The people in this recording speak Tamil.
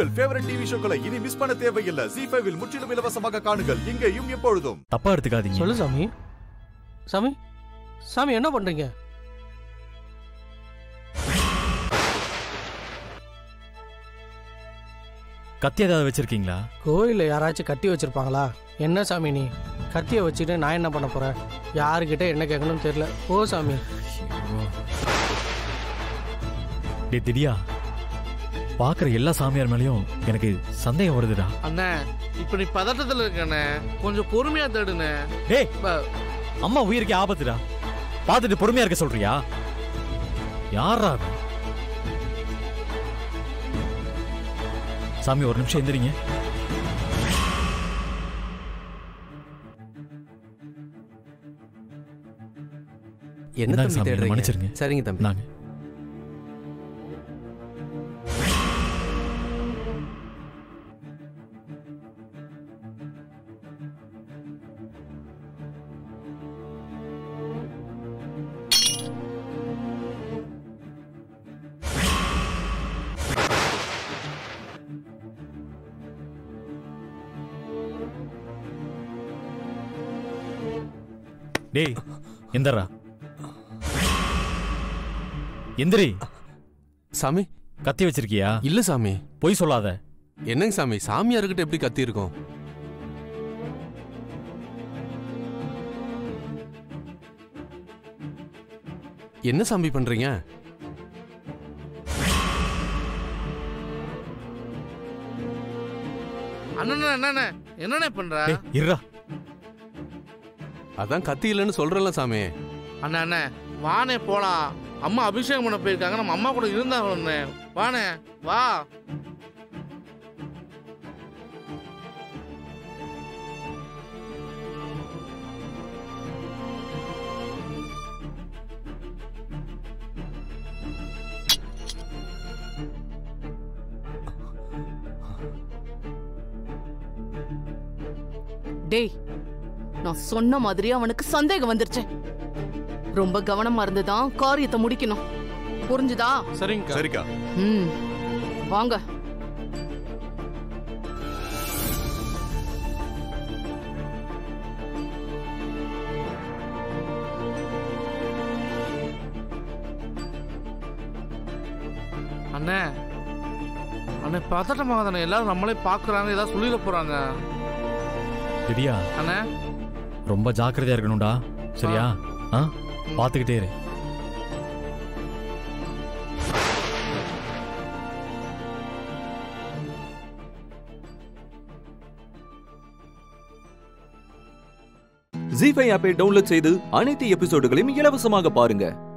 உங்கள் ஃபேவரட் டிவி ஷோக்களை இனி மிஸ் பண்ண தேவையில்லை ஜி ஃபைவில் முற்றிலும் இலவசமாக காணுங்கள் இங்கேயும் எப்பொழுதும் தப்பா எடுத்துக்காதீங்க சொல்லு சாமி சாமி சாமி என்ன பண்றீங்க கத்தி ஏதாவது வச்சிருக்கீங்களா கோயிலில் யாராச்சும் கத்தி வச்சிருப்பாங்களா என்ன சாமி நீ கத்தியை வச்சுட்டு நான் என்ன பண்ண போறேன் யாருக்கிட்ட என்ன கேட்கணும்னு தெரியல ஓ சாமி டே திடியா பாக்குற எல்லா சாமியார் மேலயும் எனக்கு சந்தேகம் வருதுடா அண்ணே இப்ப நீ பதட்டத்துல இருக்கண்ணே கொஞ்சம் பொறுமையா தேடுனே டேய் ப- அம்மா உயிருக்கே ஆபத்துடா பார்த்துட்டு பொறுமையா இருக்க சொல்றியா யாரா அவன்? சாமி ஒரு நிமிஷம் எந்திரிங்க என்ன இந்தாங்க தம்பி சாமி, என்னை தேடுறீங்க மன்னிச்சிருங்க. சரிங்க தம்பி நாங்க டேய் எந்தரா எந்திரி சாமி கத்தி வச்சிருக்கியா இல்ல சாமி பொய் சொல்லாத என்னங்க சாமி சாமியார்கிட்ட எப்படி கத்தி இருக்கும் என்ன சாமி பண்றீங்க அண்ணா என்னண்ணே என்னண்ணே பண்ற டேய் இருடா அதான் கத்தி இல்லைன்னு சொல்றேன்ல சாமி அண்ணா அண்ணே வானே போலாம் அம்மா அபிஷேகம் பண்ண போயிருக்காங்க நம்ம அம்மா கூட இருந்தாங்கண்ணே வானே வா டேய் நான் சொன்ன மாதிரி அவனுக்கு சந்தேகம் வந்துருச்சு ரொம்ப கவனமா இருந்துதான் காரியத்தை முடிக்கணும் புரிஞ்சுதா சரிங்க சரிக்கா ம் வாங்க அண்ணே அண்ணே பதட்டமாக தானே எல்லாரும் நம்மளே பாக்குறாங்க ஏதாவது சொல்லிட போறாங்க திடியா அண்ணே ரொம்ப ஜாக்கிரதையா இருக்கணும்டா சரியா ஆ பாத்துக்கிட்டே இரு ஜி ஃபைவ் ஆப்பை டவுன்லோட் செய்து அனைத்து எபிசோடுகளையும் இலவசமாக பாருங்க